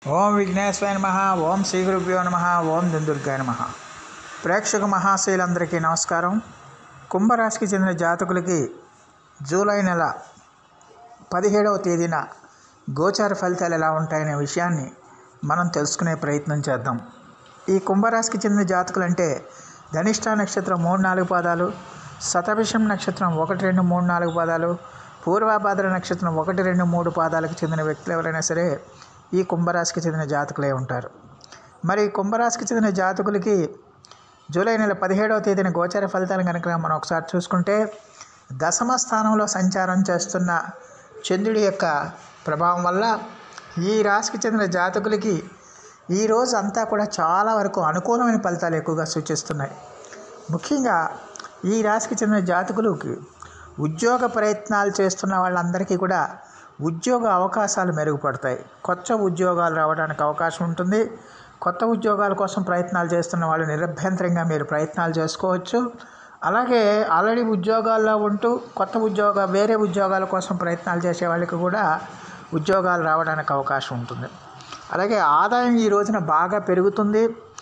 ఓం విఘ్నేశ్వర నమ ఓం శ్రీ గురుభ్యో నమ ఓం దుందుర్గాయ నమ ప్రేక్షక మహాశైలందరికీ నమస్కారం కుంభరాశికి చెందిన జాతకులకి జూలై నెల పదిహేడవ తేదీన గోచార ఫలితాలు ఎలా ఉంటాయనే విషయాన్ని మనం తెలుసుకునే ప్రయత్నం చేద్దాం ఈ కుంభరాశికి చెందిన జాతకులు అంటే ధనిష్ట నక్షత్రం మూడు నాలుగు పాదాలు శతభిషం నక్షత్రం ఒకటి రెండు మూడు నాలుగు పాదాలు పూర్వాభాద్ర నక్షత్రం ఒకటి రెండు మూడు పాదాలకు చెందిన వ్యక్తులు ఎవరైనా సరే ఈ కుంభరాశికి చెందిన జాతకులే ఉంటారు మరి ఈ కుంభరాశికి చెందిన జాతకులకి జూలై నెల పదిహేడవ తేదీన గోచార ఫలితాలు కనుక మనం ఒకసారి చూసుకుంటే దశమ స్థానంలో సంచారం చేస్తున్న చంద్రుడి యొక్క ప్రభావం వల్ల ఈ రాశికి చెందిన జాతకులకి ఈ రోజు అంతా కూడా చాలా వరకు అనుకూలమైన ఫలితాలు ఎక్కువగా సూచిస్తున్నాయి ముఖ్యంగా ఈ రాశికి చెందిన జాతకులకి ఉద్యోగ ప్రయత్నాలు చేస్తున్న వాళ్ళందరికీ కూడా ఉద్యోగ అవకాశాలు మెరుగుపడతాయి కొత్త ఉద్యోగాలు రావడానికి అవకాశం ఉంటుంది కొత్త ఉద్యోగాల కోసం ప్రయత్నాలు చేస్తున్న వాళ్ళు నిరభ్యంతరంగా మీరు ప్రయత్నాలు చేసుకోవచ్చు అలాగే ఆల్రెడీ ఉద్యోగాల్లో ఉంటూ కొత్త ఉద్యోగ వేరే ఉద్యోగాల కోసం ప్రయత్నాలు చేసే వాళ్ళకి కూడా ఉద్యోగాలు రావడానికి అవకాశం ఉంటుంది అలాగే ఆదాయం ఈ రోజున బాగా పెరుగుతుంది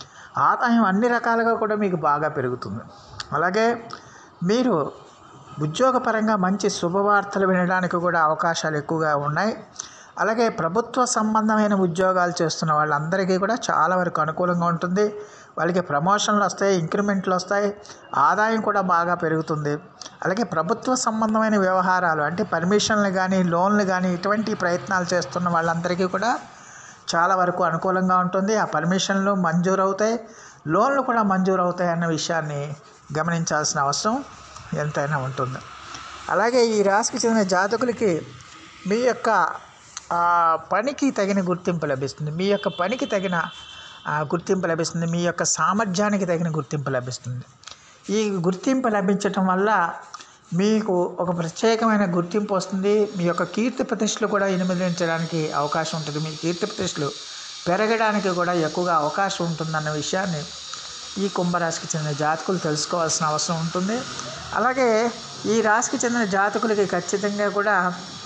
ఆదాయం అన్ని రకాలుగా కూడా మీకు బాగా పెరుగుతుంది అలాగే మీరు ఉద్యోగపరంగా మంచి శుభవార్తలు వినడానికి కూడా అవకాశాలు ఎక్కువగా ఉన్నాయి అలాగే ప్రభుత్వ సంబంధమైన ఉద్యోగాలు చేస్తున్న వాళ్ళందరికీ కూడా చాలా వరకు అనుకూలంగా ఉంటుంది వాళ్ళకి ప్రమోషన్లు వస్తాయి ఇంక్రిమెంట్లు వస్తాయి ఆదాయం కూడా బాగా పెరుగుతుంది అలాగే ప్రభుత్వ సంబంధమైన వ్యవహారాలు అంటే పర్మిషన్లు కానీ లోన్లు కానీ ఇటువంటి ప్రయత్నాలు చేస్తున్న వాళ్ళందరికీ కూడా చాలా వరకు అనుకూలంగా ఉంటుంది ఆ పర్మిషన్లు మంజూరు అవుతాయి లోన్లు కూడా మంజూరు అవుతాయి అన్న విషయాన్ని గమనించాల్సిన అవసరం ఎంతైనా ఉంటుంది అలాగే ఈ రాశికి చెందిన జాతకులకి మీ యొక్క ఆ, పనికి తగిన గుర్తింపు లభిస్తుంది మీ యొక్క పనికి తగిన ఆ, గుర్తింపు లభిస్తుంది మీ యొక్క సామర్థ్యానికి తగిన గుర్తింపు లభిస్తుంది ఈ గుర్తింపు లభించటం వల్ల మీకు ఒక ప్రత్యేకమైన గుర్తింపు వస్తుంది మీ యొక్క కీర్తి ప్రతిష్టలు కూడా ఇనుమదించడానికి అవకాశం ఉంటుంది మీ కీర్తి ప్రతిష్టలు పెరగడానికి కూడా ఎక్కువగా అవకాశం ఉంటుందన్న విషయాన్ని ఈ కుంభరాశికి చెందిన జాతకులు తెలుసుకోవాల్సిన అవసరం ఉంటుంది అలాగే ఈ రాశికి చెందిన జాతకులకి ఖచ్చితంగా కూడా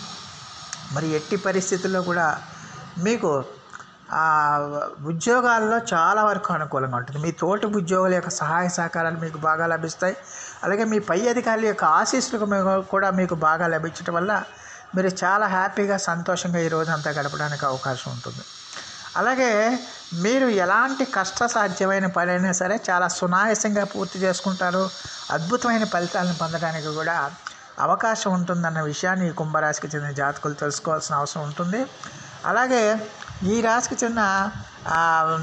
మరి ఎట్టి పరిస్థితుల్లో కూడా మీకు ఆ, ఉద్యోగాల్లో చాలా వరకు అనుకూలంగా ఉంటుంది మీ తోటి ఉద్యోగుల యొక్క సహాయ సహకారాలు మీకు బాగా లభిస్తాయి అలాగే మీ పై అధికారుల యొక్క ఆశీస్సులు మీకు- కూడా మీకు బాగా లభించడం వల్ల మీరు చాలా హ్యాపీగా సంతోషంగా ఈ రోజంతా గడపడానికి అవకాశం ఉంటుంది అలాగే మీరు ఎలాంటి కష్టసాధ్యమైన పనైనా సరే చాలా సునాయాసంగా పూర్తి చేసుకుంటారు అద్భుతమైన ఫలితాలను పొందడానికి కూడా అవకాశం ఉంటుందన్న విషయాన్ని ఈ కుంభరాశికి చెందిన జాతకులు తెలుసుకోవాల్సిన అవసరం ఉంటుంది అలాగే ఈ రాశికి చెందిన ఆ,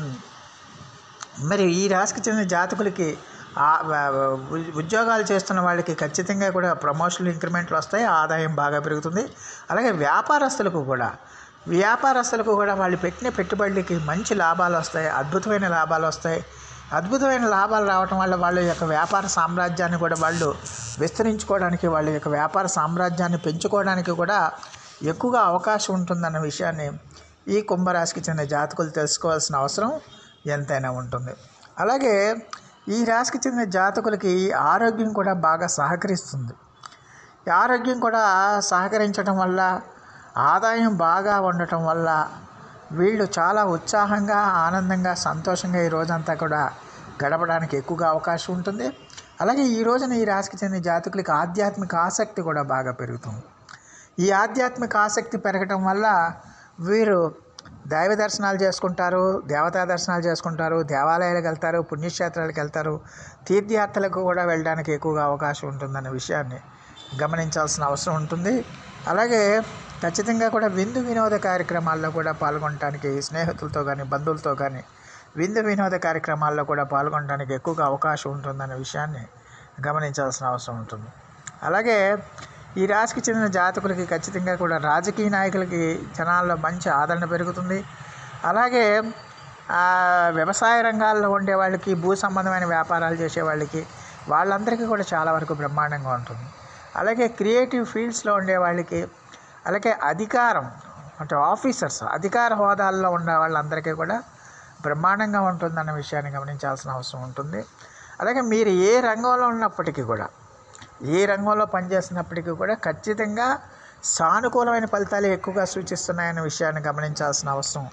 మరి ఈ రాశికి చెందిన జాతకులకి ఆ, వ- వ- ఉద్యోగాలు చేస్తున్న వాళ్ళకి ఖచ్చితంగా కూడా ప్రమోషన్లు ఇంక్రిమెంట్లు వస్తాయి ఆదాయం బాగా పెరుగుతుంది అలాగే వ్యాపారస్తులకు కూడా వ్యాపారస్తులకు కూడా వాళ్ళు పెట్టిన పెట్టుబడులకి మంచి లాభాలు వస్తాయి అద్భుతమైన లాభాలు వస్తాయి అద్భుతమైన లాభాలు రావటం వల్ల వాళ్ళ యొక్క వ్యాపార సామ్రాజ్యాన్ని కూడా వాళ్ళు విస్తరించుకోవడానికి వాళ్ళ యొక్క వ్యాపార సామ్రాజ్యాన్ని పెంచుకోవడానికి కూడా ఎక్కువగా అవకాశం ఉంటుందన్న విషయాన్ని ఈ కుంభరాశికి చెందిన జాతకులు తెలుసుకోవాల్సిన అవసరం ఎంతైనా ఉంటుంది అలాగే ఈ రాశికి చెందిన జాతకులకి ఆరోగ్యం కూడా బాగా సహకరిస్తుంది ఈ ఆరోగ్యం కూడా సహకరించడం వల్ల ఆదాయం బాగా ఉండటం వల్ల వీళ్ళు చాలా ఉత్సాహంగా ఆనందంగా సంతోషంగా ఈ రోజంతా కూడా గడపడానికి ఎక్కువగా అవకాశం ఉంటుంది అలాగే ఈ రోజున ఈ రాశికి చెందిన జాతకులకి ఆధ్యాత్మిక ఆసక్తి కూడా బాగా పెరుగుతుంది ఈ ఆధ్యాత్మిక ఆసక్తి పెరగటం వల్ల వీరు దైవ దర్శనాలు చేసుకుంటారు దేవతా దర్శనాలు చేసుకుంటారు దేవాలయాలకు వెళ్తారు పుణ్యక్షేత్రాలకు వెళ్తారు తీర్థయాత్రలకు కూడా వెళ్ళడానికి ఎక్కువగా అవకాశం ఉంటుందన్న విషయాన్ని గమనించాల్సిన అవసరం ఉంటుంది అలాగే ఖచ్చితంగా కూడా విందు వినోద కార్యక్రమాల్లో కూడా పాల్గొనడానికి స్నేహితులతో కానీ బంధువులతో కానీ విందు వినోద కార్యక్రమాల్లో కూడా పాల్గొనడానికి ఎక్కువగా అవకాశం ఉంటుందన్న విషయాన్ని గమనించాల్సిన అవసరం ఉంటుంది అలాగే ఈ రాశికి చెందిన జాతకులకి ఖచ్చితంగా కూడా రాజకీయ నాయకులకి జనాల్లో మంచి ఆదరణ పెరుగుతుంది అలాగే ఆ, వ్యవసాయ రంగాల్లో ఉండే వాళ్ళకి భూ సంబంధమైన వ్యాపారాలు చేసే వాళ్ళకి వాళ్ళందరికీ కూడా చాలా వరకు బ్రహ్మాండంగా ఉంటుంది అలాగే క్రియేటివ్ ఫీల్డ్స్లో ఉండే వాళ్ళకి అలాగే అధికారం అంటే ఆఫీసర్స్ అధికార హోదాల్లో ఉన్న వాళ్ళందరికీ కూడా బ్రహ్మాండంగా ఉంటుందన్న విషయాన్ని గమనించాల్సిన అవసరం ఉంటుంది అలాగే మీరు ఏ రంగంలో ఉన్నప్పటికీ కూడా ఏ రంగంలో పనిచేస్తున్నప్పటికీ కూడా ఖచ్చితంగా సానుకూలమైన ఫలితాలు ఎక్కువగా సూచిస్తున్నాయన్న విషయాన్ని గమనించాల్సిన అవసరం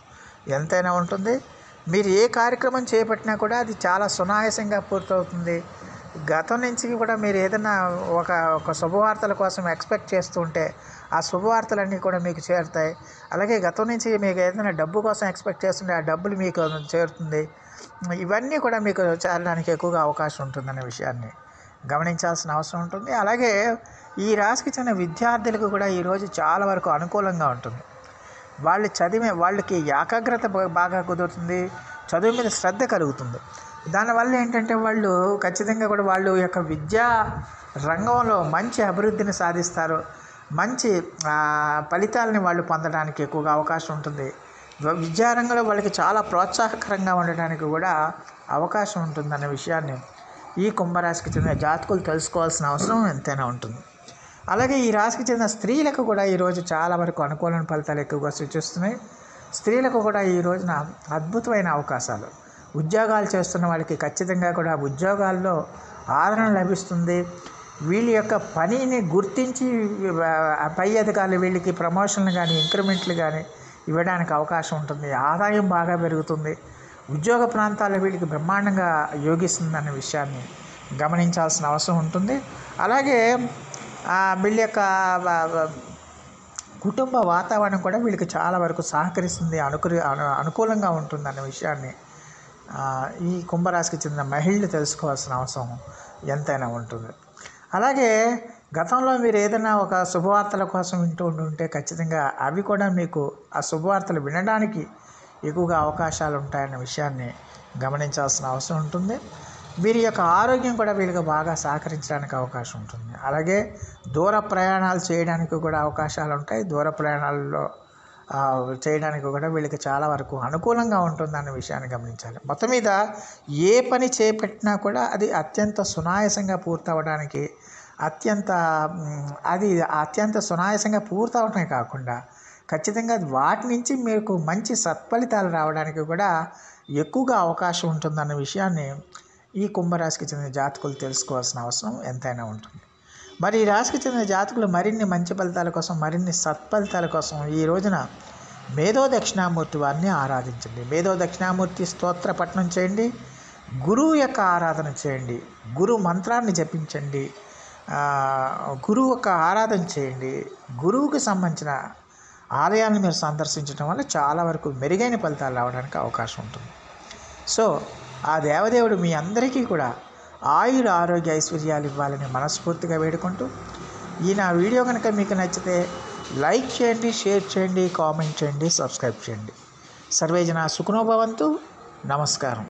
ఎంతైనా ఉంటుంది మీరు ఏ కార్యక్రమం చేపట్టినా కూడా అది చాలా సునాయాసంగా పూర్తవుతుంది గతం నుంచి కూడా మీరు ఏదైనా ఒక ఒక శుభవార్తల కోసం ఎక్స్పెక్ట్ చేస్తూ ఉంటే ఆ శుభవార్తలన్నీ కూడా మీకు చేరుతాయి అలాగే గతం నుంచి మీకు ఏదైనా డబ్బు కోసం ఎక్స్పెక్ట్ చేస్తుంటే ఆ డబ్బులు మీకు చేరుతుంది ఇవన్నీ కూడా మీకు చేరడానికి ఎక్కువగా అవకాశం ఉంటుందనే విషయాన్ని గమనించాల్సిన అవసరం ఉంటుంది అలాగే ఈ రాశికి చెందిన విద్యార్థులకు కూడా ఈరోజు చాలా వరకు అనుకూలంగా ఉంటుంది వాళ్ళు చదివే వాళ్ళకి ఏకాగ్రత బా- బాగా కుదురుతుంది చదువు మీద శ్రద్ధ కలుగుతుంది దానివల్ల ఏంటంటే వాళ్ళు ఖచ్చితంగా కూడా వాళ్ళు యొక్క విద్యా రంగంలో మంచి అభివృద్ధిని సాధిస్తారు మంచి ఆ, ఫలితాలని వాళ్ళు పొందడానికి ఎక్కువగా అవకాశం ఉంటుంది వ- విద్యారంగంలో వాళ్ళకి చాలా ప్రోత్సాహకరంగా ఉండడానికి కూడా అవకాశం ఉంటుందన్న విషయాన్ని ఈ కుంభరాశికి చెందిన జాతకులు తెలుసుకోవాల్సిన అవసరం ఎంతైనా ఉంటుంది అలాగే ఈ రాశికి చెందిన స్త్రీలకు కూడా ఈరోజు చాలా వరకు అనుకూలమైన ఫలితాలు ఎక్కువగా సూచిస్తున్నాయి స్త్రీలకు కూడా ఈ రోజున అద్భుతమైన అవకాశాలు ఉద్యోగాలు చేస్తున్న వాళ్ళకి ఖచ్చితంగా కూడా ఉద్యోగాల్లో ఆదరణ లభిస్తుంది వీళ్ళ యొక్క పనిని గుర్తించి ఆ, పై అధికారులు వీళ్ళకి ప్రమోషన్లు కానీ ఇంక్రిమెంట్లు కానీ ఇవ్వడానికి అవకాశం ఉంటుంది ఆదాయం బాగా పెరుగుతుంది ఉద్యోగ ప్రాంతాల్లో వీళ్ళకి బ్రహ్మాండంగా యోగిస్తుంది అనే విషయాన్ని గమనించాల్సిన అవసరం ఉంటుంది అలాగే ఆ, వీళ్ళ యొక్క వ- వ- కుటుంబ వాతావరణం కూడా వీళ్ళకి చాలా వరకు సహకరిస్తుంది అనుకూల అను- అనుకూలంగా ఉంటుంది అనే విషయాన్ని ఆ, ఈ కుంభరాశికి చెందిన మహిళలు తెలుసుకోవాల్సిన అవసరం ఎంతైనా ఉంటుంది అలాగే గతంలో మీరు ఏదైనా ఒక శుభవార్తల కోసం వింటూ ఉంటే ఖచ్చితంగా అవి కూడా మీకు ఆ శుభవార్తలు వినడానికి ఎక్కువగా అవకాశాలు ఉంటాయన్న విషయాన్ని గమనించాల్సిన అవసరం ఉంటుంది వీరి యొక్క ఆరోగ్యం కూడా వీళ్ళకి బాగా సహకరించడానికి అవకాశం ఉంటుంది అలాగే దూర ప్రయాణాలు చేయడానికి కూడా అవకాశాలు ఉంటాయి దూర ప్రయాణాల్లో ఆ, చేయడానికి కూడా వీళ్ళకి చాలా వరకు అనుకూలంగా ఉంటుందన్న విషయాన్ని గమనించాలి మొత్తం మీద ఏ పని చేపట్టినా కూడా అది అత్యంత సునాయాసంగా పూర్తవడానికి అత్యంత మ్, అది అత్యంత సునాయాసంగా పూర్తవడమే కాకుండా ఖచ్చితంగా వాటి నుంచి మీకు మంచి సత్ఫలితాలు రావడానికి కూడా ఎక్కువగా అవకాశం ఉంటుందన్న విషయాన్ని ఈ కుంభరాశికి చెందిన జాతకులు తెలుసుకోవాల్సిన అవసరం ఎంతైనా ఉంటుంది మరి ఈ రాశికి చెందిన జాతకులు మరిన్ని మంచి ఫలితాల కోసం మరిన్ని సత్ఫలితాల కోసం ఈ రోజున మేధో దక్షిణామూర్తి వారిని ఆరాధించండి మేధో దక్షిణామూర్తి స్తోత్ర పఠనం చేయండి గురువు యొక్క ఆరాధన చేయండి గురు మంత్రాన్ని జపించండి ఆ, గురువు యొక్క ఆరాధన చేయండి గురువుకి సంబంధించిన ఆలయాలను మీరు సందర్శించడం వల్ల చాలా వరకు మెరుగైన ఫలితాలు రావడానికి అవకాశం ఉంటుంది సో ఆ దేవదేవుడు మీ అందరికీ కూడా ఆయుర ఆరోగ్య ఐశ్వర్యాలు ఇవ్వాలని మనస్ఫూర్తిగా వేడుకుంటూ ఈ నా వీడియో కనుక మీకు నచ్చితే లైక్ చేయండి షేర్ చేయండి కామెంట్ చేయండి సబ్స్క్రైబ్ చేయండి సర్వేజన సుఖనోభవంతు నమస్కారం